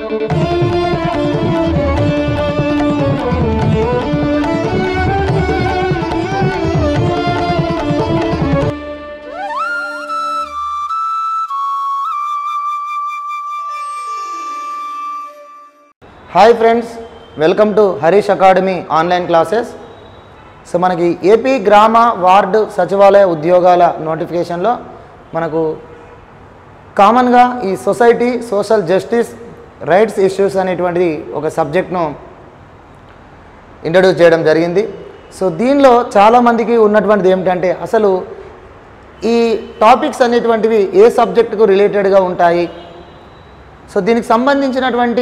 hi friends welcome to Harish academy online classes so మనకి AP గ్రామ వార్డు సచివాలయ ఉద్యోగాల నోటిఫికేషన్లో మనకు కామన్గా ఈ society social justice rights issues అనేటువంటిది ఒక సబ్జెక్ట్ను ఇంట్రడ్యూస్ చేయడం జరిగింది సో దీనిలో చాలామందికి ఉన్నటువంటిది ఏమిటంటే అసలు ఈ టాపిక్స్ అనేటువంటివి ఏ సబ్జెక్టుకు రిలేటెడ్గా ఉంటాయి సో దీనికి సంబంధించినటువంటి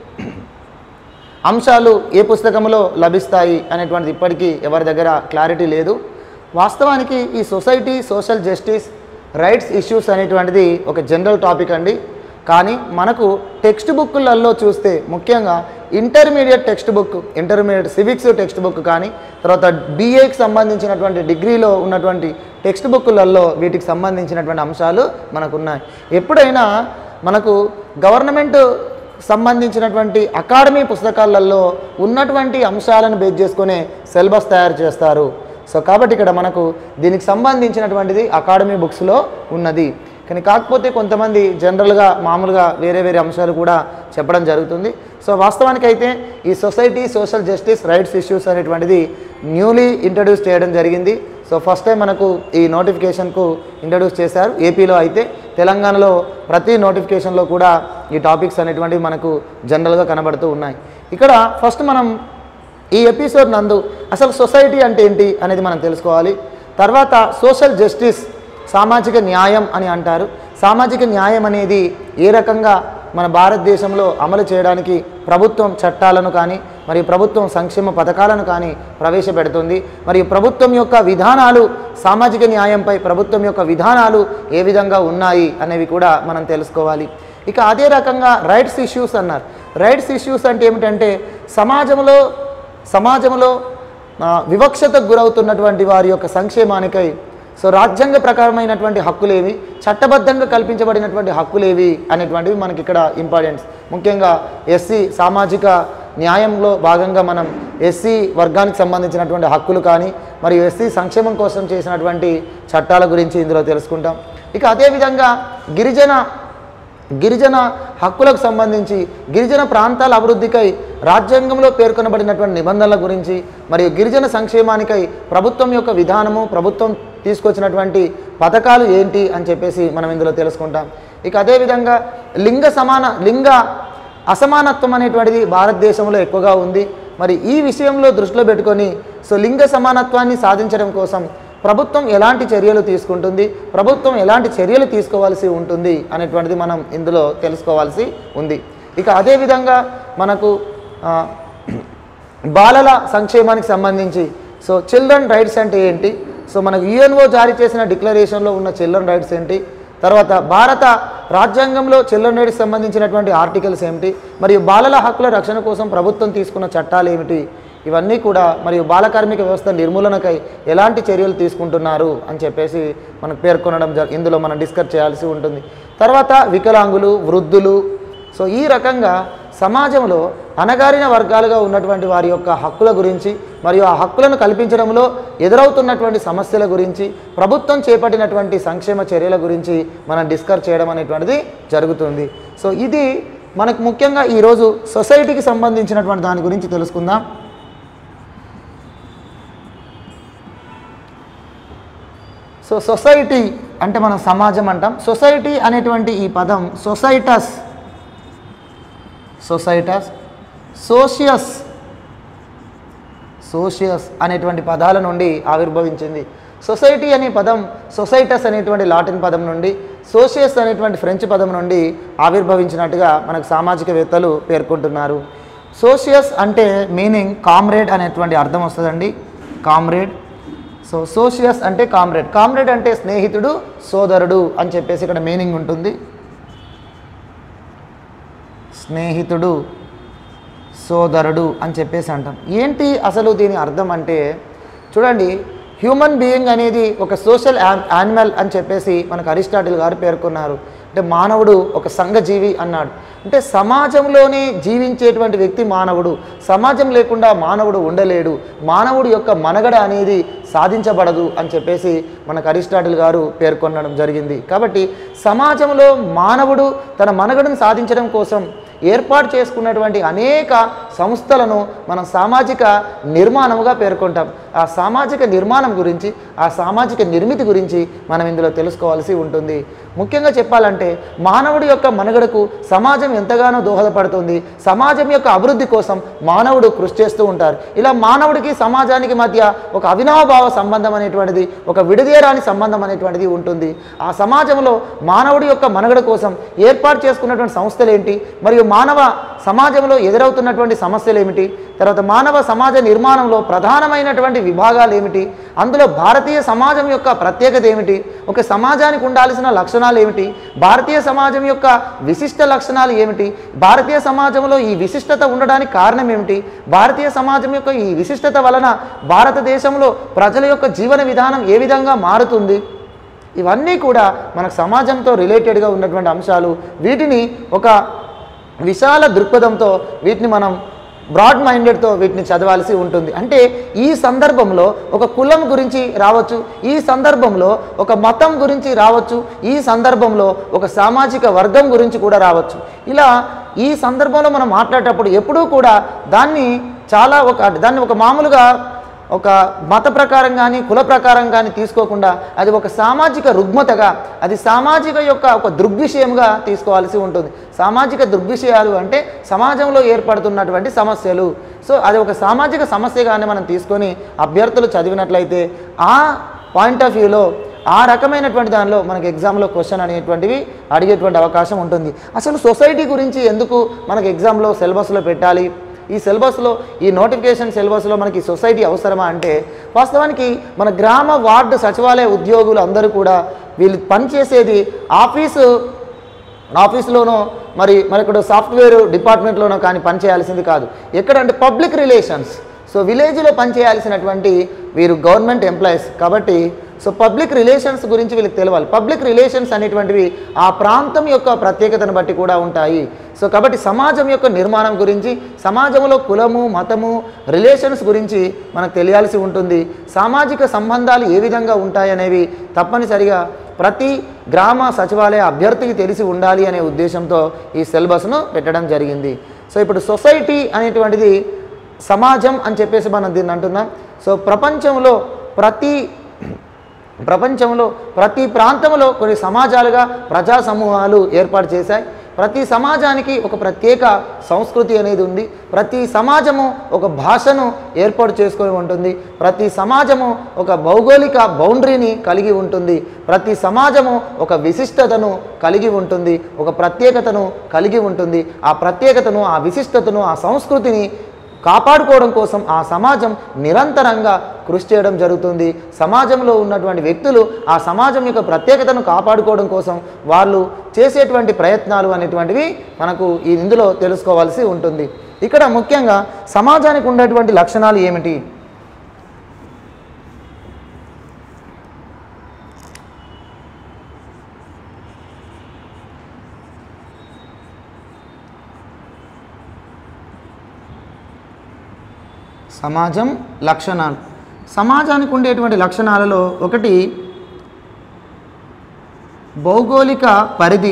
అంశాలు ఏ పుస్తకంలో లభిస్తాయి అనేటువంటిది ఇప్పటికీ ఎవరి దగ్గర క్లారిటీ లేదు వాస్తవానికి ఈ society social justice rights issues అనేటువంటిది ఒక జనరల్ టాపిక్ అండి కానీ మనకు టెక్స్ట్ బుక్లలో చూస్తే ముఖ్యంగా intermediate text book intermediate civics text book కానీ తర్వాత బీఏకి సంబంధించినటువంటి డిగ్రీలో ఉన్నటువంటి టెక్స్ట్ బుక్లలో వీటికి సంబంధించినటువంటి అంశాలు మనకున్నాయి ఎప్పుడైనా మనకు గవర్నమెంట్ సంబంధించినటువంటి అకాడమీ పుస్తకాలలో ఉన్నటువంటి అంశాలను బేస్ చేసుకునే సిలబస్ తయారు చేస్తారు సో కాబట్టి ఇక్కడ మనకు దీనికి సంబంధించినటువంటిది అకాడమీ బుక్స్లో ఉన్నది కానీ కాకపోతే కొంతమంది జనరల్గా మామూలుగా వేరే వేరే అంశాలు కూడా చెప్పడం జరుగుతుంది సో వాస్తవానికి అయితే ఈ society social justice rights issues అనేటువంటిది న్యూలీ ఇంట్రడ్యూస్ చేయడం జరిగింది సో ఫస్ట్ టైం మనకు ఈ నోటిఫికేషన్కు ఇంట్రడ్యూస్ చేశారు ఏపీలో అయితే తెలంగాణలో ప్రతి నోటిఫికేషన్లో కూడా ఈ టాపిక్స్ అనేటువంటివి మనకు జనరల్గా కనబడుతూ ఉన్నాయి ఇక్కడ ఫస్ట్ మనం ఈ ఎపిసోడ్ నందు అసలు సొసైటీ అంటే ఏంటి అనేది మనం తెలుసుకోవాలి తర్వాత సోషల్ జస్టిస్ సామాజిక న్యాయం అని అంటారు సామాజిక న్యాయం అనేది ఏ రకంగా మన భారతదేశంలో అమలు చేయడానికి ప్రభుత్వం చట్టాలను కానీ మరియు ప్రభుత్వం సంక్షేమ పథకాలను కానీ ప్రవేశపెడుతుంది మరియు ప్రభుత్వం యొక్క విధానాలు సామాజిక న్యాయంపై ప్రభుత్వం యొక్క విధానాలు ఏ విధంగా ఉన్నాయి అనేవి కూడా మనం తెలుసుకోవాలి ఇక అదే రకంగా రైట్స్ ఇష్యూస్ అన్నారు రైట్స్ ఇష్యూస్ అంటే ఏమిటంటే సమాజంలో సమాజంలో ఆ, వివక్షతకు గురవుతున్నటువంటి వారి యొక్క సంక్షేమానికై సో రాజ్యాంగ ప్రకారమైనటువంటి హక్కులేవి చట్టబద్ధంగా కల్పించబడినటువంటి హక్కులేవి అనేటువంటివి మనకి ఇక్కడ ఇంపార్టెన్స్ ముఖ్యంగా ఎస్సీ సామాజిక న్యాయంలో భాగంగా మనం ఎస్సీ వర్గానికి సంబంధించినటువంటి హక్కులు కానీ మరియు ఎస్సీ సంక్షేమం కోసం చేసినటువంటి చట్టాల గురించి ఇందులో తెలుసుకుంటాం ఇక అదేవిధంగా గిరిజన గిరిజన హక్కులకు సంబంధించి గిరిజన ప్రాంతాల అభివృద్ధికై రాజ్యాంగంలో పేర్కొనబడినటువంటి నిబంధనల గురించి మరియు గిరిజన సంక్షేమానికై ప్రభుత్వం యొక్క విధానము ప్రభుత్వం తీసుకొచ్చినటువంటి పథకాలు ఏంటి అని చెప్పేసి మనం ఇందులో తెలుసుకుంటాం ఇక అదేవిధంగా లింగ సమాన లింగ అసమానత్వం అనేటువంటిది భారతదేశంలో ఎక్కువగా ఉంది మరి ఈ విషయంలో దృష్టిలో పెట్టుకొని సో లింగ సమానత్వాన్ని సాధించడం కోసం ప్రభుత్వం ఎలాంటి చర్యలు తీసుకుంటుంది ప్రభుత్వం ఎలాంటి చర్యలు తీసుకోవాల్సి ఉంటుంది అనేటువంటిది మనం ఇందులో తెలుసుకోవాల్సి ఉంది ఇక అదేవిధంగా మనకు ఆ, బాలల సంక్షేమానికి సంబంధించి సో చిల్డ్రన్ రైట్స్ అంటే ఏంటి సో మనకు యుఎన్ఓ జారీ చేసిన డిక్లరేషన్లో ఉన్న చిల్డ్రన్ రైట్స్ ఏంటి తర్వాత భారత రాజ్యాంగంలో చిల్డ్రన్ రైట్స్ సంబంధించినటువంటి ఆర్టికల్స్ ఏమిటి మరియు బాలల హక్కుల రక్షణ కోసం ప్రభుత్వం తీసుకున్న చట్టాలు ఏమిటి ఇవన్నీ కూడా మరియు బాల కార్మిక వ్యవస్థ నిర్మూలనకై ఎలాంటి చర్యలు తీసుకుంటున్నారు అని చెప్పేసి మనకు పేర్కొనడం జ ఇందులో మనం డిస్కస్ చేయాల్సి ఉంటుంది తర్వాత వికలాంగులు వృద్ధులు సో ఈ రకంగా సమాజంలో అణగారిన వర్గాలుగా ఉన్నటువంటి వారి యొక్క హక్కుల గురించి మరియు ఆ హక్కులను కల్పించడంలో ఎదురవుతున్నటువంటి సమస్యల గురించి ప్రభుత్వం చేపట్టినటువంటి సంక్షేమ చర్యల గురించి మనం డిస్కస్ చేయడం అనేటువంటిది జరుగుతుంది సో ఇది మనకు ముఖ్యంగా ఈరోజు సొసైటీకి సంబంధించినటువంటి దాని గురించి తెలుసుకుందాం సో సొసైటీ అంటే మనం సమాజం అంటాం సొసైటీ అనేటువంటి ఈ పదం సొసైటస్ సొసైటస్ సోషియస్ సోషియస్ అనేటువంటి పదాల నుండి ఆవిర్భవించింది సొసైటీ అనే పదం సొసైటస్ అనేటువంటి లాటిన్ పదం నుండి సోషియస్ అనేటువంటి ఫ్రెంచ్ పదం నుండి ఆవిర్భవించినట్టుగా మనకు సామాజికవేత్తలు పేర్కొంటున్నారు సోషియస్ అంటే మీనింగ్ కామ్రేడ్ అనేటువంటి అర్థం వస్తుందండి కామ్రేడ్ సో సోషియస్ అంటే కామ్రేడ్ కామ్రేడ్ అంటే స్నేహితుడు సోదరుడు అని చెప్పేసి ఇక్కడ మీనింగ్ ఉంటుంది స్నేహితుడు సోదరుడు అని చెప్పేసి అంటాం ఏంటి అసలు దీని అర్థం అంటే చూడండి హ్యూమన్ బీయింగ్ అనేది ఒక సోషల్ యానిమల్ అని చెప్పేసి మనకు అరిస్టాటిల్ గారు పేర్కొన్నారు అంటే మానవుడు ఒక సంఘజీవి అన్నాడు అంటే సమాజంలోనే జీవించేటువంటి వ్యక్తి మానవుడు సమాజం లేకుండా మానవుడు ఉండలేడు మానవుడి యొక్క మనుగడ అనేది సాధించబడదు అని చెప్పేసి మనకు అరిస్టాటిల్ గారు పేర్కొనడం జరిగింది కాబట్టి సమాజంలో మానవుడు తన మనుగడను సాధించడం కోసం ఏర్పాటు చేసుకున్నటువంటి అనేక సంస్థలను మనం సామాజిక నిర్మాణముగా పేర్కొంటాం ఆ సామాజిక నిర్మాణం గురించి ఆ సామాజిక నిర్మితి గురించి మనం ఇందులో తెలుసుకోవాల్సి ఉంటుంది ముఖ్యంగా చెప్పాలంటే మానవుడి యొక్క మనుగడకు సమాజం ఎంతగానో దోహదపడుతుంది సమాజం యొక్క అభివృద్ధి కోసం మానవుడు కృషి చేస్తూ ఉంటారు ఇలా మానవుడికి సమాజానికి మధ్య ఒక అవినావభావ సంబంధం అనేటువంటిది ఒక విడదీయరాని సంబంధం అనేటువంటిది ఉంటుంది ఆ సమాజంలో మానవుడి యొక్క మనుగడ కోసం ఏర్పాటు చేసుకున్నటువంటి సంస్థలు ఏంటి మరియు మానవ సమాజంలో ఎదురవుతున్నటువంటి సమస్యలు ఏమిటి తర్వాత మానవ సమాజ నిర్మాణంలో ప్రధానమైనటువంటి విభాగాలు ఏమిటి అందులో భారతీయ సమాజం యొక్క ప్రత్యేకత ఏమిటి ఒక సమాజానికి ఉండాల్సిన లక్షణాలు ఏమిటి భారతీయ సమాజం యొక్క విశిష్ట లక్షణాలు ఏమిటి భారతీయ సమాజంలో ఈ విశిష్టత ఉండడానికి కారణం ఏమిటి భారతీయ సమాజం యొక్క ఈ విశిష్టత వలన భారతదేశంలో ప్రజల యొక్క జీవన విధానం ఏ విధంగా మారుతుంది ఇవన్నీ కూడా మనకు సమాజంతో రిలేటెడ్గా ఉన్నటువంటి అంశాలు వీటిని ఒక విశాల దృక్పథంతో వీటిని మనం బ్రాడ్ మైండెడ్తో వీటిని చదవాల్సి ఉంటుంది అంటే ఈ సందర్భంలో ఒక కులం గురించి రావచ్చు ఈ సందర్భంలో ఒక మతం గురించి రావచ్చు ఈ సందర్భంలో ఒక సామాజిక వర్గం గురించి కూడా రావచ్చు ఇలా ఈ సందర్భంలో మనం మాట్లాడేటప్పుడు ఎప్పుడూ కూడా దాన్ని చాలా ఒక దాన్ని ఒక మామూలుగా ఒక మత ప్రకారం కానీ కుల ప్రకారం కానీ తీసుకోకుండా అది ఒక సామాజిక రుగ్మతగా అది సామాజిక యొక్క ఒక దృగ్విషయంగా తీసుకోవాల్సి ఉంటుంది సామాజిక దృగ్విషయాలు అంటే సమాజంలో ఏర్పడుతున్నటువంటి సమస్యలు సో అది ఒక సామాజిక సమస్యగానే మనం తీసుకొని అభ్యర్థులు చదివినట్లయితే ఆ పాయింట్ ఆఫ్ వ్యూలో ఆ రకమైనటువంటి దానిలో మనకి ఎగ్జామ్లో క్వశ్చన్ అనేటువంటివి అడిగేటువంటి అవకాశం ఉంటుంది అసలు సొసైటీ గురించి ఎందుకు మనకి ఎగ్జామ్లో సిలబస్లో పెట్టాలి ఈ సిలబస్లో ఈ నోటిఫికేషన్ సిలబస్లో మనకి సొసైటీ అవసరమా అంటే వాస్తవానికి మన గ్రామ వార్డు సచివాలయ ఉద్యోగులు అందరూ కూడా వీళ్ళు పనిచేసేది ఆఫీసు ఆఫీస్లోనో మరి మరి ఇక్కడ సాఫ్ట్వేర్ డిపార్ట్మెంట్లోనో కానీ పనిచేయాల్సింది కాదు ఎక్కడంటే పబ్లిక్ రిలేషన్స్ సో విలేజ్లో పనిచేయాల్సినటువంటి వీరు గవర్నమెంట్ ఎంప్లాయీస్ కాబట్టి సో పబ్లిక్ రిలేషన్స్ గురించి వీళ్ళకి తెలవాలి పబ్లిక్ రిలేషన్స్ అనేటువంటివి ఆ ప్రాంతం యొక్క ప్రత్యేకతను బట్టి కూడా ఉంటాయి సో కాబట్టి సమాజం యొక్క నిర్మాణం గురించి సమాజంలో కులము మతము రిలేషన్స్ గురించి మనకు తెలియాల్సి ఉంటుంది సామాజిక సంబంధాలు ఏ విధంగా ఉంటాయనేవి తప్పనిసరిగా ప్రతి గ్రామ సచివాలయ అభ్యర్థికి తెలిసి ఉండాలి అనే ఉద్దేశంతో ఈ సిలబస్ను పెట్టడం జరిగింది సో ఇప్పుడు సొసైటీ అనేటువంటిది సమాజం అని చెప్పేసి మనం దీన్ని అంటున్నాం సో ప్రపంచంలో ప్రతి ప్రపంచంలో ప్రతి ప్రాంతంలో కొన్ని సమాజాలుగా ప్రజా సమూహాలు ఏర్పాటు చేశాయి ప్రతి సమాజానికి ఒక ప్రత్యేక సంస్కృతి అనేది ఉంది ప్రతి సమాజము ఒక భాషను ఏర్పాటు చేసుకొని ఉంటుంది ప్రతి సమాజము ఒక భౌగోళిక బౌండరీని కలిగి ఉంటుంది ప్రతి సమాజము ఒక విశిష్టతను కలిగి ఉంటుంది ఒక ప్రత్యేకతను కలిగి ఉంటుంది ఆ ప్రత్యేకతను ఆ విశిష్టతను ఆ సంస్కృతిని కాపాడుకోవడం కోసం ఆ సమాజం నిరంతరంగా కృషి చేయడం జరుగుతుంది సమాజంలో ఉన్నటువంటి వ్యక్తులు ఆ సమాజం యొక్క ప్రత్యేకతను కాపాడుకోవడం కోసం వాళ్ళు చేసేటువంటి ప్రయత్నాలు అనేటువంటివి మనకు ఈ ఇందులో తెలుసుకోవాల్సి ఉంటుంది ఇక్కడ ముఖ్యంగా సమాజానికి ఉండేటువంటి లక్షణాలు ఏమిటి సమాజం లక్షణాలు సమాజానికి ఉండేటువంటి లక్షణాలలో ఒకటి భౌగోళిక పరిధి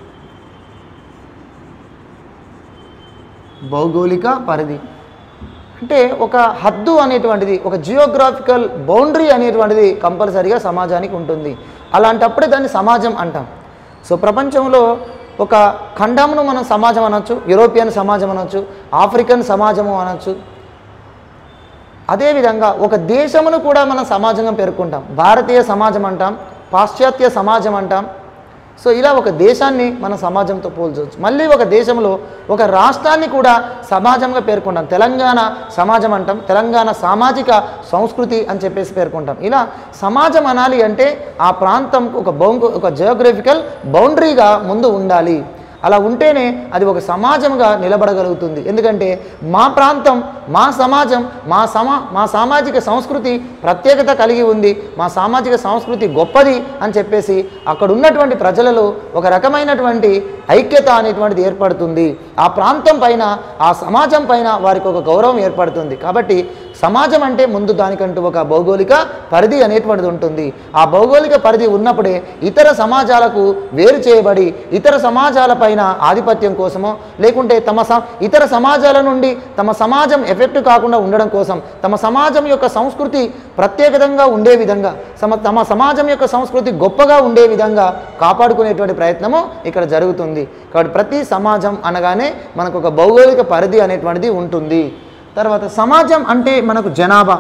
భౌగోళిక పరిధి అంటే ఒక హద్దు అనేటువంటిది ఒక జియోగ్రాఫికల్ బౌండరీ అనేటువంటిది కంపల్సరీగా సమాజానికి ఉంటుంది అలాంటప్పుడే దాన్ని సమాజం అంటాం సో ప్రపంచంలో ఒక ఖండంను మనం సమాజం అనొచ్చు యూరోపియన్ సమాజం అనొచ్చు ఆఫ్రికన్ సమాజము అనొచ్చు అదేవిధంగా ఒక దేశమును కూడా మనం సమాజంగా పేర్కొంటాం భారతీయ సమాజం అంటాం పాశ్చాత్య సమాజం అంటాం సో ఇలా ఒక దేశాన్ని మనం సమాజంతో పోల్చవచ్చు మళ్ళీ ఒక దేశంలో ఒక రాష్ట్రాన్ని కూడా సమాజంగా పేర్కొంటాం తెలంగాణ సమాజం అంటాం తెలంగాణ సామాజిక సంస్కృతి అని చెప్పేసి పేర్కొంటాం ఇలా సమాజం అనాలి అంటే ఆ ప్రాంతం ఒక బౌంగు ఒక జియోగ్రఫికల్ బౌండరీగా ముందు ఉండాలి అలా ఉంటేనే అది ఒక సమాజంగా నిలబడగలుగుతుంది ఎందుకంటే మా ప్రాంతం మా సమాజం మా సమా మా సామాజిక సంస్కృతి ప్రత్యేకత కలిగి ఉంది మా సామాజిక సంస్కృతి గొప్పది అని చెప్పేసి అక్కడ ఉన్నటువంటి ప్రజలలో ఒక రకమైనటువంటి ఐక్యత అనేటువంటిది ఏర్పడుతుంది ఆ ప్రాంతం పైన ఆ సమాజం పైన వారికి ఒక గౌరవం ఏర్పడుతుంది కాబట్టి సమాజం అంటే ముందు దానికంటూ ఒక భౌగోళిక పరిధి అనేటువంటిది ఉంటుంది ఆ భౌగోళిక పరిధి ఉన్నప్పుడే ఇతర సమాజాలకు వేరు చేయబడి ఇతర సమాజాల పైన ఆధిపత్యం కోసమో లేకుంటే తమ స ఇతర సమాజాల నుండి తమ సమాజం ఎఫెక్ట్ కాకుండా ఉండడం కోసం తమ సమాజం యొక్క సంస్కృతి ప్రత్యేకతంగా ఉండే విధంగా సమ తమ సమాజం యొక్క సంస్కృతి గొప్పగా ఉండే విధంగా కాపాడుకునేటువంటి ప్రయత్నము ఇక్కడ జరుగుతుంది కాబట్టి ప్రతి సమాజం అనగానే మనకు ఒక భౌగోళిక పరిధి అనేటువంటిది ఉంటుంది తర్వాత సమాజం అంటే మనకు జనాభా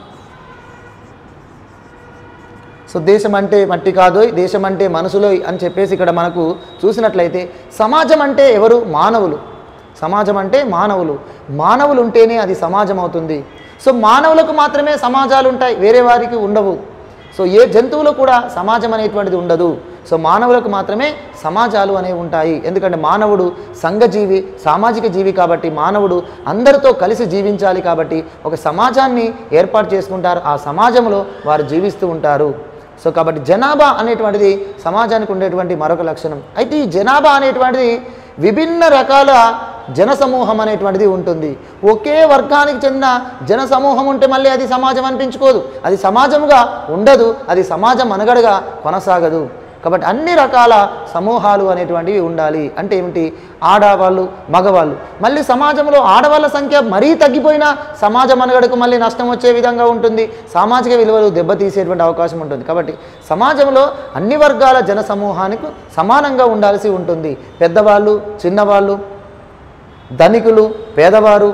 సో దేశం అంటే మట్టి కాదు దేశం అంటే మనసులో అని చెప్పేసి ఇక్కడ మనకు చూసినట్లయితే సమాజం అంటే ఎవరు మానవులు సమాజం అంటే మానవులు మానవులు ఉంటేనే అది సమాజం అవుతుంది సో మానవులకు మాత్రమే సమాజాలు ఉంటాయి వేరే వారికి ఉండవు సో ఏ జంతువులు కూడా సమాజం అనేటువంటిది ఉండదు సో మానవులకు మాత్రమే సమాజాలు అనేవి ఉంటాయి ఎందుకంటే మానవుడు సంఘజీవి సామాజిక జీవి కాబట్టి మానవుడు అందరితో కలిసి జీవించాలి కాబట్టి ఒక సమాజాన్ని ఏర్పాటు చేసుకుంటారు ఆ సమాజంలో వారు జీవిస్తూ ఉంటారు సో కాబట్టి జనాభా అనేటువంటిది సమాజానికి ఉండేటువంటి మరొక లక్షణం అయితే ఈ జనాభా అనేటువంటిది విభిన్న రకాల జనసమూహం అనేటువంటిది ఉంటుంది ఒకే వర్గానికి చెందిన జనసమూహం ఉంటే మళ్ళీ అది సమాజం అనిపించుకోదు అది సమాజముగా ఉండదు అది సమాజం అనగడగా కొనసాగదు కాబట్టి అన్ని రకాల సమూహాలు అనేటువంటివి ఉండాలి అంటే ఏమిటి ఆడవాళ్ళు మగవాళ్ళు మళ్ళీ సమాజంలో ఆడవాళ్ళ సంఖ్య మరీ తగ్గిపోయినా సమాజం అనగడకు మళ్ళీ నష్టం వచ్చే విధంగా ఉంటుంది సామాజిక విలువలు దెబ్బతీసేటువంటి అవకాశం ఉంటుంది కాబట్టి సమాజంలో అన్ని వర్గాల జన సమూహానికి సమానంగా ఉండాల్సి ఉంటుంది పెద్దవాళ్ళు చిన్నవాళ్ళు ధనికులు పేదవారు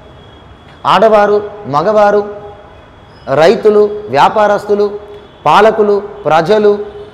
ఆడవారు మగవారు రైతులు వ్యాపారస్తులు పాలకులు ప్రజలు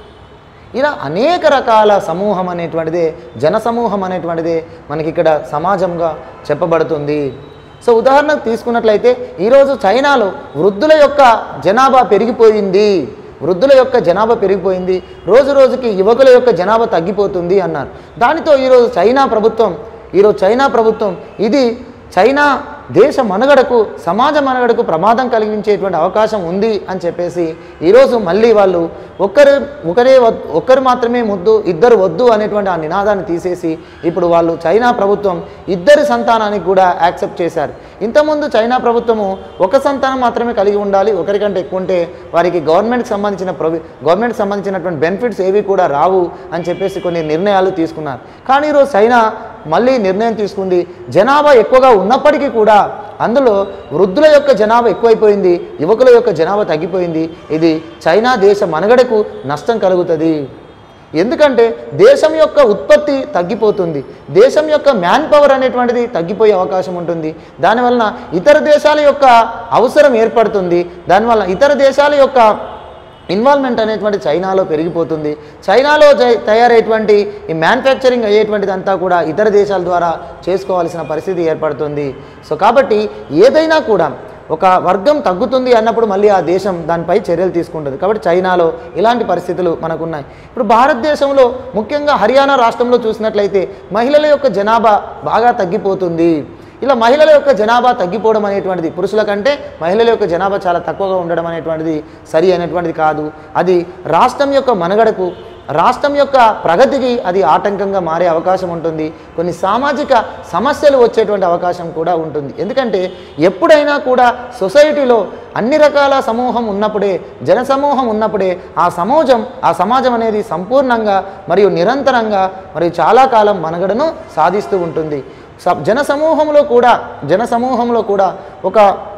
ఇలా అనేక రకాల సమూహం అనేటువంటిదే జనసమూహం అనేటువంటిదే మనకి ఇక్కడ సమాజంగా చెప్పబడుతుంది సో ఉదాహరణకు తీసుకున్నట్లయితే ఈరోజు చైనాలో వృద్ధుల యొక్క జనాభా పెరిగిపోయింది వృద్ధుల యొక్క జనాభా పెరిగిపోయింది రోజు రోజుకి యువకుల యొక్క జనాభా తగ్గిపోతుంది అన్నారు దానితో ఈరోజు చైనా ప్రభుత్వం ఈరోజు చైనా ప్రభుత్వం ఇది చైనా దేశ మనుగడకు సమాజ మనుగడకు ప్రమాదం కలిగించేటువంటి అవకాశం ఉంది అని చెప్పేసి ఈరోజు మళ్ళీ వాళ్ళు ఒక్కరు ఒకరే వద్- ఒక్కరు మాత్రమే ముద్దు ఇద్దరు వద్దు అనేటువంటి ఆ నినాదాన్ని తీసేసి ఇప్పుడు వాళ్ళు చైనా ప్రభుత్వం ఇద్దరి సంతానానికి కూడా యాక్సెప్ట్ చేశారు ఇంతకుముందు చైనా ప్రభుత్వము ఒక సంతానం మాత్రమే కలిగి ఉండాలి ఒకరికంటే ఎక్కువ ఉంటే వారికి గవర్నమెంట్కి సంబంధించిన ప్రొవి గవర్నమెంట్కి సంబంధించినటువంటి బెనిఫిట్స్ ఏవి కూడా రావు అని చెప్పేసి కొన్ని నిర్ణయాలు తీసుకున్నారు కానీ ఈరోజు చైనా మళ్ళీ నిర్ణయం తీసుకుంది జనాభా ఎక్కువగా ఉన్నప్పటికీ కూడా అందులో వృద్ధుల యొక్క జనాభా ఎక్కువైపోయింది యువకుల యొక్క జనాభా తగ్గిపోయింది ఇది చైనా దేశ మనుగడకు నష్టం కలుగుతుంది ఎందుకంటే దేశం యొక్క ఉత్పత్తి తగ్గిపోతుంది దేశం యొక్క మ్యాన్ పవర్ అనేటువంటిది తగ్గిపోయే అవకాశం ఉంటుంది దానివలన ఇతర దేశాల యొక్క అవసరం ఏర్పడుతుంది దానివల్ల ఇతర దేశాల యొక్క ఇన్వాల్వ్మెంట్ అనేటువంటి చైనాలో పెరిగిపోతుంది చైనాలో జై- తయారయ్యేటువంటి ఈ మ్యానుఫ్యాక్చరింగ్ అయ్యేటువంటిది అంతా కూడా ఇతర దేశాల ద్వారా చేసుకోవాల్సిన పరిస్థితి ఏర్పడుతుంది సో కాబట్టి ఏదైనా కూడా ఒక వర్గం తగ్గుతుంది అన్నప్పుడు మళ్ళీ ఆ దేశం దానిపై చర్యలు తీసుకుంటుంది కాబట్టి చైనాలో ఇలాంటి పరిస్థితులు మనకున్నాయి ఇప్పుడు భారతదేశంలో ముఖ్యంగా హర్యానా రాష్ట్రంలో చూసినట్లయితే మహిళల యొక్క జనాభా బాగా తగ్గిపోతుంది ఇలా మహిళల యొక్క జనాభా తగ్గిపోవడం అనేటువంటిది పురుషుల కంటే మహిళల యొక్క జనాభా చాలా తక్కువగా ఉండడం అనేటువంటిది సరి అనేటువంటిది కాదు అది రాష్ట్రం యొక్క మనుగడకు రాష్ట్రం యొక్క ప్రగతికి అది ఆటంకంగా మారే అవకాశం ఉంటుంది కొన్ని సామాజిక సమస్యలు వచ్చేటువంటి అవకాశం కూడా ఉంటుంది ఎందుకంటే ఎప్పుడైనా కూడా సొసైటీలో అన్ని రకాల సమూహం ఉన్నప్పుడే జనసమూహం ఉన్నప్పుడే ఆ సమాజం ఆ సమాజం అనేది సంపూర్ణంగా మరియు నిరంతరంగా మరియు చాలా కాలం మనుగడను సాధిస్తూ ఉంటుంది స- జనసమూహంలో కూడా జనసమూహంలో కూడా ఒక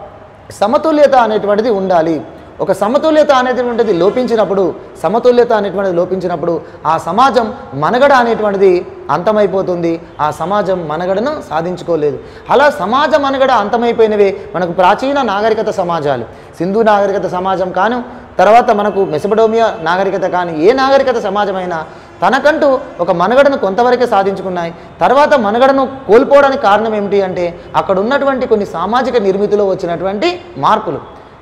సమతుల్యత అనేటువంటిది ఉండాలి ఒక సమతుల్యత అనేటువంటిది లోపించినప్పుడు సమతుల్యత అనేటువంటిది లోపించినప్పుడు ఆ సమాజం మనగడ అనేటువంటిది అంతమైపోతుంది ఆ సమాజం మనగడను సాధించుకోలేదు అలా సమాజ మనగడ అంతమైపోయినవే మనకు ప్రాచీన నాగరికత సమాజాలు సింధు నాగరికత సమాజం కాను తర్వాత మనకు మెసపడోమియా నాగరికత కానీ ఏ నాగరికత సమాజమైనా తనకంటూ ఒక మనుగడను కొంతవరకే సాధించుకున్నాయి తర్వాత మనుగడను కోల్పోవడానికి కారణం ఏమిటి అంటే అక్కడ ఉన్నటువంటి కొన్ని సామాజిక నిర్మితిలో వచ్చినటువంటి మార్పులు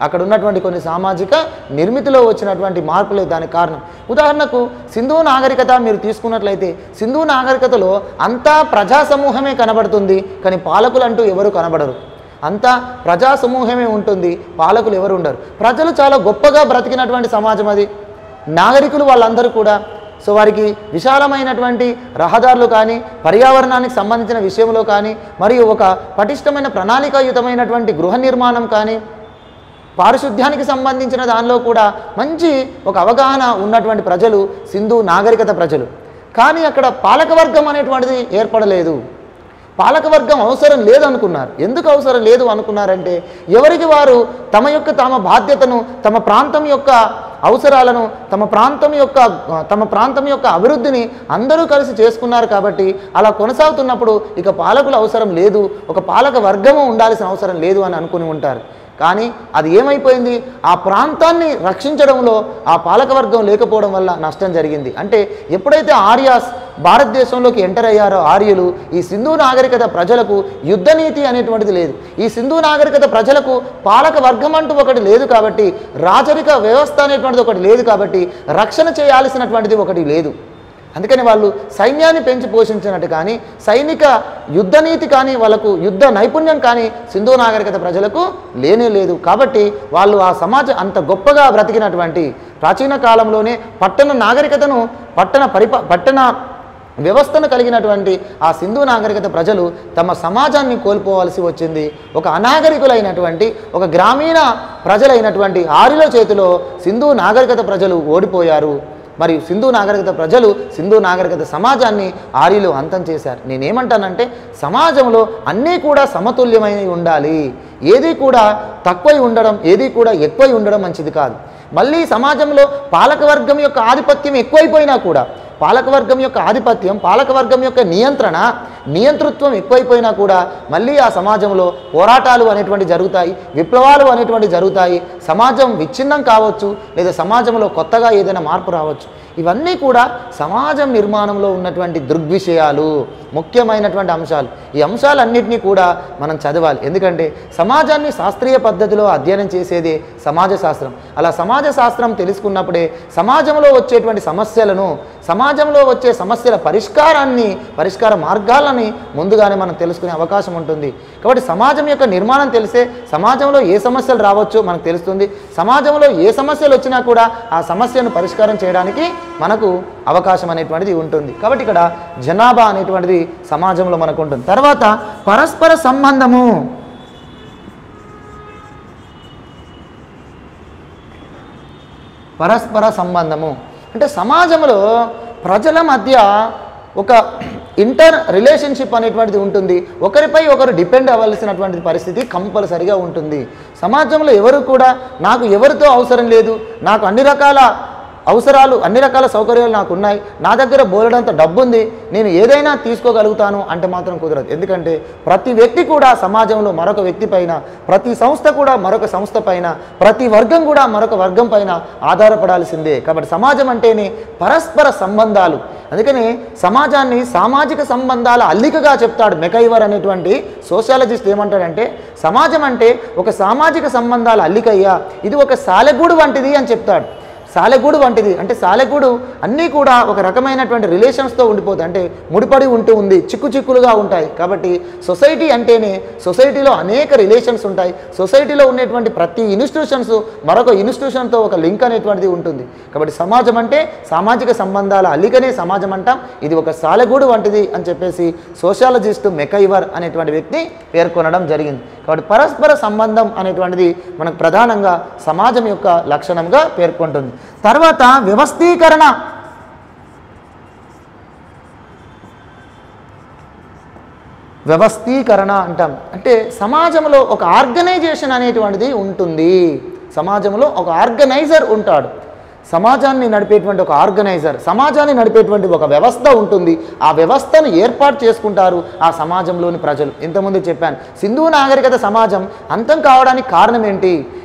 అక్కడ ఉన్నటువంటి కొన్ని సామాజిక నిర్మితిలో వచ్చినటువంటి మార్పులే దానికి కారణం ఉదాహరణకు సింధు నాగరికత మీరు తీసుకున్నట్లయితే సింధు నాగరికతలో అంతా ప్రజా సమూహమే కనబడుతుంది కానీ పాలకులు అంటూ ఎవరు కనబడరు అంతా ప్రజా సమూహమే ఉంటుంది పాలకులు ఎవరు ఉండరు ప్రజలు చాలా గొప్పగా బ్రతికినటువంటి సమాజం అది నాగరికులు వాళ్ళందరూ కూడా సో వారికి విశాలమైనటువంటి రహదారులు కానీ పర్యావరణానికి సంబంధించిన విషయంలో కానీ మరియు ఒక పటిష్టమైన ప్రణాళికాయుతమైనటువంటి గృహ నిర్మాణం కానీ పారిశుద్ధ్యానికి సంబంధించిన దానిలో కూడా మంచి ఒక అవగాహన ఉన్నటువంటి ప్రజలు సింధు నాగరికత ప్రజలు కానీ అక్కడ పాలకవర్గం అనేటువంటిది ఏర్పడలేదు పాలకవర్గం అవసరం లేదు అనుకున్నారు ఎందుకు అవసరం లేదు అనుకున్నారంటే ఎవరికి వారు తమ యొక్క తమ బాధ్యతను తమ ప్రాంతం యొక్క అవసరాలను తమ ప్రాంతం యొక్క తమ ప్రాంతం యొక్క అభివృద్ధిని అందరూ కలిసి చేసుకున్నారు కాబట్టి అలా కొనసాగుతున్నప్పుడు ఇక పాలకుల అవసరం లేదు ఒక పాలక వర్గము ఉండాల్సిన అవసరం లేదు అని అనుకుని ఉంటారు కానీ అది ఏమైపోయింది ఆ ప్రాంతాన్ని రక్షించడంలో ఆ పాలకవర్గం లేకపోవడం వల్ల నష్టం జరిగింది అంటే ఎప్పుడైతే ఆర్యాస్ భారతదేశంలోకి ఎంటర్ అయ్యారో ఆర్యులు ఈ సింధు నాగరికత ప్రజలకు యుద్ధనీతి అనేటువంటిది లేదు ఈ సింధు నాగరికత ప్రజలకు పాలక వర్గం అంటూ ఒకటి లేదు కాబట్టి రాజరిక వ్యవస్థ అనేటువంటిది ఒకటి లేదు కాబట్టి రక్షణ చేయాల్సినటువంటిది ఒకటి లేదు అందుకని వాళ్ళు సైన్యాన్ని పెంచి పోషించినట్టు కానీ సైనిక యుద్ధనీతి కానీ వాళ్ళకు యుద్ధ నైపుణ్యం కానీ సింధు నాగరికత ప్రజలకు లేనే లేదు కాబట్టి వాళ్ళు ఆ సమాజం అంత గొప్పగా బ్రతికినటువంటి ప్రాచీన కాలంలోనే పట్టణ నాగరికతను పట్టణ పరిప పట్టణ వ్యవస్థను కలిగినటువంటి ఆ సింధు నాగరికత ప్రజలు తమ సమాజాన్ని కోల్పోవాల్సి వచ్చింది ఒక అనాగరికులైనటువంటి ఒక గ్రామీణ ప్రజలైనటువంటి ఆరిలో చేతిలో సింధు నాగరికత ప్రజలు ఓడిపోయారు మరియు సింధు నాగరికత ప్రజలు సింధు నాగరికత సమాజాన్ని ఆర్యులు అంతం చేశారు నేనేమంటానంటే సమాజంలో అన్నీ కూడా సమతుల్యమై ఉండాలి ఏది కూడా తక్కువై ఉండడం ఏది కూడా ఎక్కువై ఉండడం మంచిది కాదు మళ్ళీ సమాజంలో పాలకవర్గం యొక్క ఆధిపత్యం ఎక్కువైపోయినా కూడా పాలకవర్గం యొక్క ఆధిపత్యం పాలకవర్గం యొక్క నియంత్రణ నియంతృత్వం ఎక్కువైపోయినా కూడా మళ్ళీ ఆ సమాజంలో పోరాటాలు అనేటువంటి జరుగుతాయి విప్లవాలు అనేటువంటి జరుగుతాయి సమాజం విచ్ఛిన్నం కావచ్చు లేదా సమాజంలో కొత్తగా ఏదైనా మార్పు రావచ్చు ఇవన్నీ కూడా సమాజం నిర్మాణంలో ఉన్నటువంటి దృగ్విషయాలు ముఖ్యమైనటువంటి అంశాలు ఈ అంశాలన్నింటినీ కూడా మనం చదవాలి ఎందుకంటే సమాజాన్ని శాస్త్రీయ పద్ధతిలో అధ్యయనం చేసేదే సమాజ శాస్త్రం అలా సమాజ శాస్త్రం తెలుసుకున్నప్పుడే సమాజంలో వచ్చేటువంటి సమస్యలను సమాజంలో వచ్చే సమస్యల పరిష్కారాన్ని పరిష్కార మార్గాలని ముందుగానే మనం తెలుసుకునే అవకాశం ఉంటుంది కాబట్టి సమాజం యొక్క నిర్మాణం తెలిసే సమాజంలో ఏ సమస్యలు రావచ్చో మనకు తెలుస్తుంది సమాజంలో ఏ సమస్యలు వచ్చినా కూడా ఆ సమస్యను పరిష్కారం చేయడానికి మనకు అవకాశం అనేటువంటిది ఉంటుంది కాబట్టి ఇక్కడ జనాభా అనేటువంటిది సమాజంలో మనకు ఉంటుంది తర్వాత పరస్పర సంబంధము పరస్పర సంబంధము అంటే సమాజంలో ప్రజల మధ్య ఒక ఇంటర్ రిలేషన్షిప్ అనేటువంటిది ఉంటుంది ఒకరిపై ఒకరు డిపెండ్ అవ్వాల్సినటువంటి పరిస్థితి కంపల్సరిగా ఉంటుంది సమాజంలో ఎవరు కూడా నాకు ఎవరితో అవసరం లేదు నాకు అన్ని రకాల అవసరాలు అన్ని రకాల సౌకర్యాలు నాకు ఉన్నాయి నా దగ్గర బోలెడంత డబ్బు ఉంది నేను ఏదైనా తీసుకోగలుగుతాను అంటే మాత్రం కుదరదు ఎందుకంటే ప్రతి వ్యక్తి కూడా సమాజంలో మరొక వ్యక్తి పైన ప్రతి సంస్థ కూడా మరొక సంస్థ పైన ప్రతి వర్గం కూడా మరొక వర్గం పైన ఆధారపడాల్సిందే కాబట్టి సమాజం అంటేనే పరస్పర సంబంధాలు అందుకని సమాజాన్ని సామాజిక సంబంధాల అల్లికగా చెప్తాడు మెకైవర్ అనేటువంటి సోషాలజిస్ట్ ఏమంటాడంటే సమాజం అంటే ఒక సామాజిక సంబంధాల అల్లికయ్యా ఇది ఒక సాలెగూడు వంటిది అని చెప్తాడు సాలెగూడు వంటిది అంటే సాలెగూడు అన్నీ కూడా ఒక రకమైనటువంటి రిలేషన్స్తో ఉండిపోతాయి అంటే ముడిపడి ఉంటూ ఉంది చిక్కు చిక్కులుగా ఉంటాయి కాబట్టి సొసైటీ అంటేనే సొసైటీలో అనేక రిలేషన్స్ ఉంటాయి సొసైటీలో ఉండేటువంటి ప్రతి ఇన్స్టిట్యూషన్స్ మరొక ఇన్స్టిట్యూషన్తో ఒక లింక్ అనేటువంటిది ఉంటుంది కాబట్టి సమాజం అంటే సామాజిక సంబంధాల అల్లికనే సమాజం అంటాం ఇది ఒక సాలెగూడు వంటిది అని చెప్పేసి సోషాలజిస్ట్ మెకైవర్ అనేటువంటి వ్యక్తి పేర్కొనడం జరిగింది కాబట్టి పరస్పర సంబంధం అనేటువంటిది మనకు ప్రధానంగా సమాజం యొక్క లక్షణంగా పేర్కొంటుంది తర్వాత వ్యవస్థీకరణ వ్యవస్థీకరణ అంటాం అంటే సమాజంలో ఒక ఆర్గనైజేషన్ అనేటువంటిది ఉంటుంది సమాజంలో ఒక ఆర్గనైజర్ ఉంటాడు సమాజాన్ని నడిపేటువంటి ఒక ఆర్గనైజర్ సమాజాన్ని నడిపేటువంటి ఒక వ్యవస్థ ఉంటుంది ఆ వ్యవస్థను ఏర్పాటు చేసుకుంటారు ఆ సమాజంలోని ప్రజలు ఇంతకుముందు చెప్పాను సింధు నాగరికత సమాజం అంతం కావడానికి కారణం ఏంటి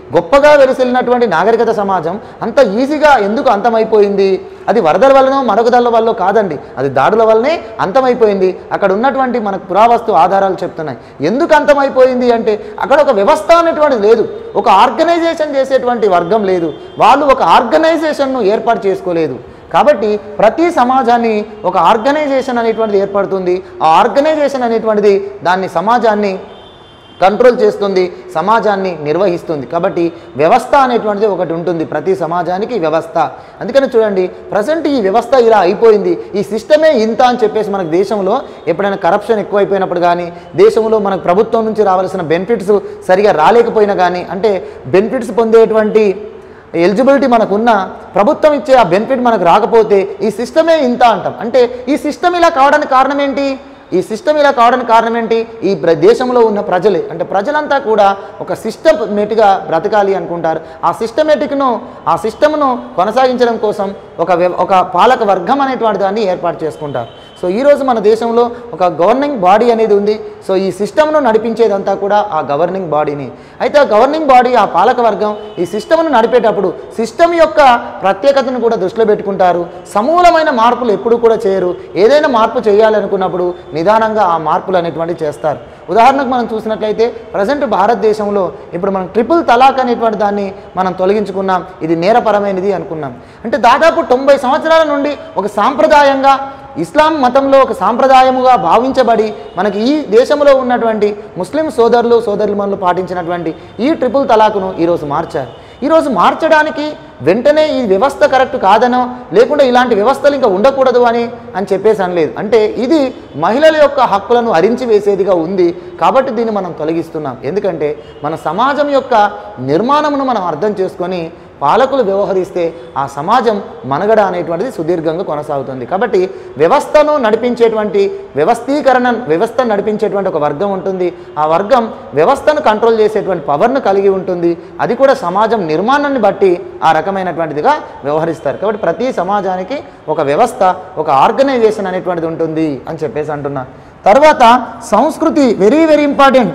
గొప్పగా వెలిసిల్లినటువంటి నాగరికత సమాజం అంత ఈజీగా ఎందుకు అంతమైపోయింది అది వరదల వల్లనో మరొకదల వల్ల కాదండి అది దాడుల వల్లనే అంతమైపోయింది అక్కడ ఉన్నటువంటి మనకు పురావస్తు ఆధారాలు చెప్తున్నాయి ఎందుకు అంతమైపోయింది అంటే అక్కడ ఒక వ్యవస్థ అనేటువంటిది లేదు ఒక ఆర్గనైజేషన్ చేసేటువంటి వర్గం లేదు వాళ్ళు ఒక ఆర్గనైజేషన్ను ఏర్పాటు చేసుకోలేదు కాబట్టి ప్రతి సమాజాన్ని ఒక ఆర్గనైజేషన్ అనేటువంటిది ఏర్పడుతుంది ఆ ఆర్గనైజేషన్ అనేటువంటిది దాన్ని సమాజాన్ని కంట్రోల్ చేస్తుంది సమాజాన్ని నిర్వహిస్తుంది కాబట్టి వ్యవస్థ అనేటువంటిది ఒకటి ఉంటుంది ప్రతి సమాజానికి వ్యవస్థ అందుకని చూడండి ప్రజెంట్ ఈ వ్యవస్థ ఇలా అయిపోయింది ఈ సిస్టమే ఇంత అని చెప్పేసి మనకు దేశంలో ఎప్పుడైనా కరప్షన్ ఎక్కువైపోయినప్పుడు కానీ దేశంలో మనకు ప్రభుత్వం నుంచి రావాల్సిన బెనిఫిట్స్ సరిగా రాలేకపోయినా కానీ అంటే బెనిఫిట్స్ పొందేటువంటి ఎలిజిబిలిటీ మనకున్న ప్రభుత్వం ఇచ్చే ఆ బెనిఫిట్ మనకు రాకపోతే ఈ సిస్టమే ఇంత అంటాం అంటే ఈ సిస్టమ్ ఇలా కావడానికి కారణం ఏంటి ఈ సిస్టమ్ ఇలా కావడానికి కారణం ఏంటి ఈ ప్ర దేశంలో ఉన్న ప్రజలే అంటే ప్రజలంతా కూడా ఒక సిస్టమేటిక్గా బ్రతకాలి అనుకుంటారు ఆ సిస్టమేటిక్ను ఆ సిస్టమ్ను కొనసాగించడం కోసం ఒక వ్య- ఒక పాలక వర్గం అనేటువంటి దాన్ని ఏర్పాటు చేసుకుంటారు సో ఈరోజు మన దేశంలో ఒక గవర్నింగ్ బాడీ అనేది ఉంది సో ఈ సిస్టమ్ను నడిపించేదంతా కూడా ఆ గవర్నింగ్ బాడీని అయితే ఆ గవర్నింగ్ బాడీ ఆ పాలక వర్గం ఈ సిస్టమ్ను నడిపేటప్పుడు సిస్టమ్ యొక్క ప్రత్యేకతను కూడా దృష్టిలో పెట్టుకుంటారు సమూలమైన మార్పులు ఎప్పుడు కూడా చేయరు ఏదైనా మార్పు చేయాలనుకున్నప్పుడు నిదానంగా ఆ మార్పులు అనేటువంటివి చేస్తారు ఉదాహరణకు మనం చూసినట్లయితే ప్రజెంట్ భారతదేశంలో ఇప్పుడు మనం ట్రిపుల్ తలాక్ అనేటువంటి దాన్ని మనం తొలగించుకున్నాం ఇది నేరపరమైనది అనుకున్నాం అంటే దాదాపు తొంభై సంవత్సరాల నుండి ఒక సాంప్రదాయంగా ఇస్లాం మతంలో ఒక సాంప్రదాయముగా భావించబడి మనకి ఈ దేశంలో ఉన్నటువంటి ముస్లిం సోదరులు సోదరులు పాటించినటువంటి ఈ ట్రిపుల్ తలాకును ఈరోజు మార్చారు ఈరోజు మార్చడానికి వెంటనే ఈ వ్యవస్థ కరెక్ట్ కాదనో లేకుంటే ఇలాంటి వ్యవస్థలు ఇంకా ఉండకూడదు అని అని చెప్పేసి అనలేదు అంటే ఇది మహిళల యొక్క హక్కులను అరించి వేసేదిగా ఉంది కాబట్టి దీన్ని మనం తొలగిస్తున్నాం ఎందుకంటే మన సమాజం యొక్క నిర్మాణమును మనం అర్థం చేసుకొని పాలకులు వ్యవహరిస్తే ఆ సమాజం మనగడ అనేటువంటిది సుదీర్ఘంగా కొనసాగుతుంది కాబట్టి వ్యవస్థను నడిపించేటువంటి వ్యవస్థీకరణ వ్యవస్థ నడిపించేటువంటి ఒక వర్గం ఉంటుంది ఆ వర్గం వ్యవస్థను కంట్రోల్ చేసేటువంటి పవర్ను కలిగి ఉంటుంది అది కూడా సమాజం నిర్మాణాన్ని బట్టి ఆ రకమైనటువంటిదిగా వ్యవహరిస్తారు కాబట్టి ప్రతి సమాజానికి ఒక వ్యవస్థ ఒక ఆర్గనైజేషన్ అనేటువంటిది ఉంటుంది అని చెప్పేసి అంటున్నా తర్వాత సంస్కృతి వెరీ వెరీ ఇంపార్టెంట్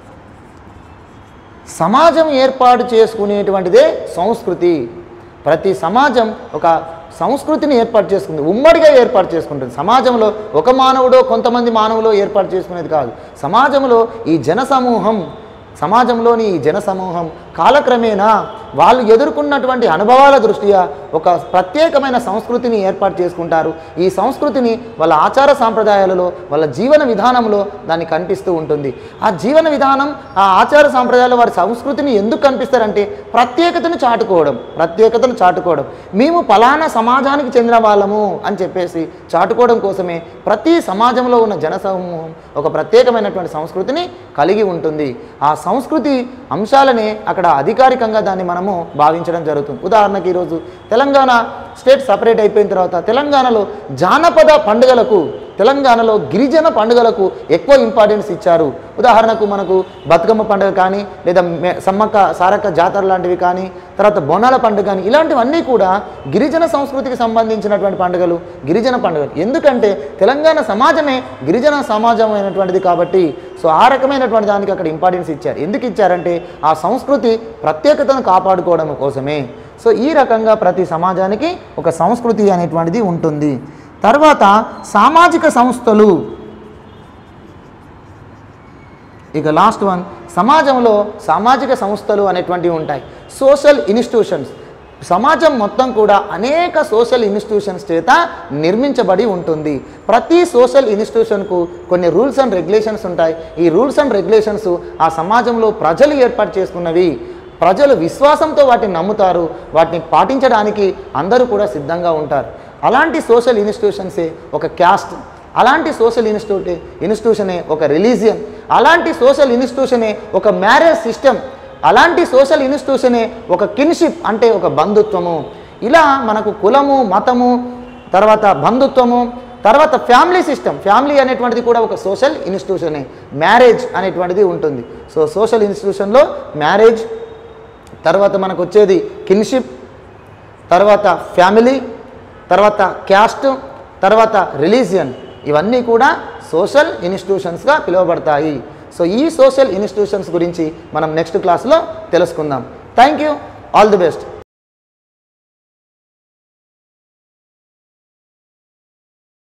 సమాజం ఏర్పాటు చేసుకునేటువంటిదే సంస్కృతి ప్రతి సమాజం ఒక సంస్కృతిని ఏర్పాటు చేసుకుంది ఉమ్మడిగా ఏర్పాటు చేసుకుంటుంది సమాజంలో ఒక మానవుడో కొంతమంది మానవులో ఏర్పాటు చేసుకునేది కాదు సమాజంలో ఈ జన సమూహం సమాజంలోని ఈ జన సమూహం కాలక్రమేణా వాళ్ళు ఎదుర్కొన్నటువంటి అనుభవాల దృష్ట్యా ఒక ప్రత్యేకమైన సంస్కృతిని ఏర్పాటు చేసుకుంటారు ఈ సంస్కృతిని వాళ్ళ ఆచార సాంప్రదాయాలలో వాళ్ళ జీవన విధానంలో దాన్ని కనిపిస్తూ ఉంటుంది ఆ జీవన విధానం ఆ ఆచార సాంప్రదాయాలు వారి సంస్కృతిని ఎందుకు కనిపిస్తారంటే ప్రత్యేకతను చాటుకోవడం ప్రత్యేకతను చాటుకోవడం మేము ఫలానా సమాజానికి చెందిన వాళ్ళము అని చెప్పేసి చాటుకోవడం కోసమే ప్రతి సమాజంలో ఉన్న జన సమూహం ఒక ప్రత్యేకమైనటువంటి సంస్కృతిని కలిగి ఉంటుంది ఆ సంస్కృతి అంశాలనే అక్కడ అధికారికంగా దాన్ని మనము భావించడం జరుగుతుంది ఉదాహరణకి ఈరోజు తెలంగాణ స్టేట్ సపరేట్ అయిపోయిన తర్వాత తెలంగాణలో జానపద పండుగలకు తెలంగాణలో గిరిజన పండుగలకు ఎక్కువ ఇంపార్టెన్స్ ఇచ్చారు ఉదాహరణకు మనకు బతుకమ్మ పండుగ కానీ లేదా మె- సమ్మక్క సారక్క జాతర లాంటివి కానీ తర్వాత బోనాల పండుగ కానీ ఇలాంటివన్నీ కూడా గిరిజన సంస్కృతికి సంబంధించినటువంటి పండుగలు గిరిజన పండుగలు ఎందుకంటే తెలంగాణ సమాజమే గిరిజన సమాజం అయినటువంటిది కాబట్టి సో ఆ రకమైనటువంటి దానికి అక్కడ ఇంపార్టెన్స్ ఇచ్చారు ఎందుకు ఇచ్చారంటే ఆ సంస్కృతి ప్రత్యేకతను కాపాడుకోవడం కోసమే సో ఈ రకంగా ప్రతి సమాజానికి ఒక సంస్కృతి అనేటువంటిది ఉంటుంది తర్వాత సామాజిక సంస్థలు ఇక లాస్ట్ వన్ సమాజంలో సామాజిక సంస్థలు అనేటువంటివి ఉంటాయి సోషల్ ఇన్స్టిట్యూషన్స్ సమాజం మొత్తం కూడా అనేక సోషల్ ఇన్స్టిట్యూషన్స్ చేత నిర్మించబడి ఉంటుంది ప్రతి సోషల్ ఇన్స్టిట్యూషన్కు కొన్ని రూల్స్ అండ్ రెగ్యులేషన్స్ ఉంటాయి ఈ రూల్స్ అండ్ రెగ్యులేషన్స్ ఆ సమాజంలో ప్రజలు ఏర్పాటు చేసుకున్నవి ప్రజలు విశ్వాసంతో వాటిని నమ్ముతారు వాటిని పాటించడానికి అందరూ కూడా సిద్ధంగా ఉంటారు అలాంటి సోషల్ ఇన్స్టిట్యూషన్సే ఒక క్యాస్ట్ అలాంటి సోషల్ ఇన్స్టిట్యూట్ ఇన్స్టిట్యూషనే ఒక రిలీజియన్ అలాంటి సోషల్ ఇన్స్టిట్యూషనే ఒక మ్యారేజ్ సిస్టమ్ అలాంటి సోషల్ ఇన్స్టిట్యూషనే ఒక కిన్షిప్ అంటే ఒక బంధుత్వము ఇలా మనకు కులము మతము తర్వాత బంధుత్వము తర్వాత ఫ్యామిలీ సిస్టమ్ ఫ్యామిలీ అనేటువంటిది కూడా ఒక సోషల్ ఇన్స్టిట్యూషనే మ్యారేజ్ అనేటువంటిది ఉంటుంది సో సోషల్ ఇన్స్టిట్యూషన్లో మ్యారేజ్ తర్వాత మనకు వచ్చేది కిన్షిప్ తర్వాత ఫ్యామిలీ తర్వాత క్యాస్ట్ తర్వాత రిలీజియన్ ఇవన్నీ కూడా సోషల్ ఇన్స్టిట్యూషన్స్గా పిలువబడతాయి సో ఈ సోషల్ ఇన్స్టిట్యూషన్స్ గురించి మనం నెక్స్ట్ క్లాస్లో తెలుసుకుందాం thank you all the best